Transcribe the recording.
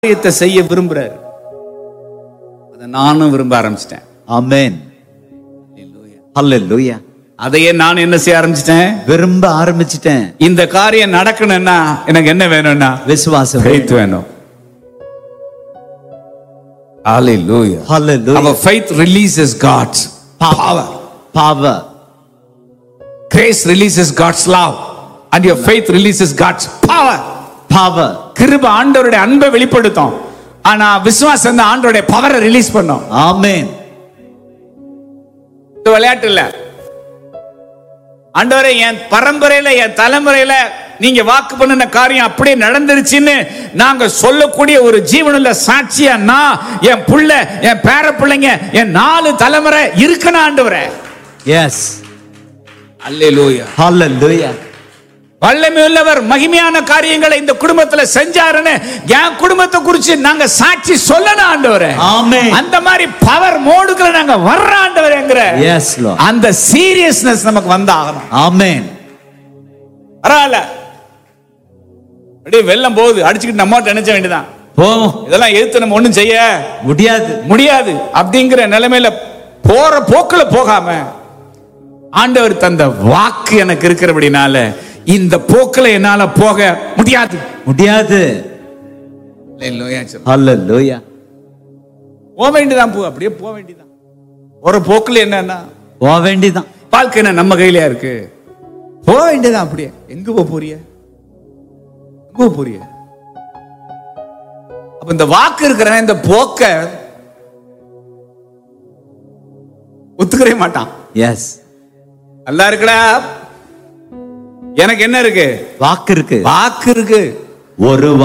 காரியத்தை செய்ய விரும்புறாரு அதை நானும் விரும்ப ஆரம்பிச்சிட்டேன் ஆமென் ஹalleluya அதையே நான் என்ன செய்ய ஆரம்பிச்சிட்டேன் விரும்ப ஆரம்பிச்சிட்டேன் இந்த காரியம் நடக்கணும்னா எனக்கு என்ன வேணும்னா விசுவாசம் faith வேணும் Hallelujah. Hallelujah Our faith releases God's power. power Grace releases God's love. And your faith releases God's power. power கிருப ஆண்டவருடைய அன்பை வெளிப்படுத்தும் ஆனா விசுவாசம் தான் ஆண்டவருடைய பவரை ரிலீஸ் பண்ணும் ஆமென் இது விளையாட்டு இல்ல ஆண்டவரே என் பரம்பரையில என் தலைமுறையில நீங்க வாக்கு பண்ணின காரியம் அப்படியே நடந்துருச்சுன்னு நாங்க சொல்லக்கூடிய ஒரு ஜீவனுள்ள சாட்சியா நான் என் புள்ள என் பேர பிள்ளைங்க என் நாலு தலைமுறை இருக்கணும் ஆண்டவரே எஸ் அல்லேலூயா ஹalleluya வல்லமை உள்ளவர் மகிமையான காரியங்களை இந்த குடும்பத்துல செஞ்சாருன்னு என் குடும்பத்தை குறிச்சு நாங்க சாட்சி சொல்லணும் ஆண்டவரே ஆமென் அந்த மாதிரி பவர் மோடுக்குள்ள நாங்க வர்ற ஆண்டவரேங்கிற எஸ் லார்ட் அந்த சீரியஸ்னஸ் நமக்கு வந்தாகணும் ஆமென் பரவாயில்ல அப்படியே வெள்ளம் போகுது அடிச்சுக்கிட்டு நம்ம நினைச்ச வேண்டியதான் போவோம் இதெல்லாம் எதிர்த்து நம்ம ஒண்ணும் செய்ய முடியாது முடியாது அப்படிங்கிற நிலைமையில போற போக்குல போகாம ஆண்டவர் தந்த வாக்கு எனக்கு இருக்கிறபடினால இந்த போக்குல என்னால போக முடியாது முடியாது ஹalleluya போக வேண்டியதான் போ அப்படியே போக வேண்டியதான் ஒரு போக்குல என்னன்னா போக வேண்டிதான் வாழ்க்கை என்ன நம்ம கையிலயா இருக்கு போக வேண்டியதான் அப்படியே எங்க போக போறிய எங்க போக போறிய அப்ப இந்த வாக்கு இருக்கிற இந்த போக்க ஒத்துக்கவே மாட்டான் எஸ் நல்லா இருக்குடா எனக்கு என்ன இருக்கு வாக்கு இருக்கு வாக்கு இருக்கு ஒரு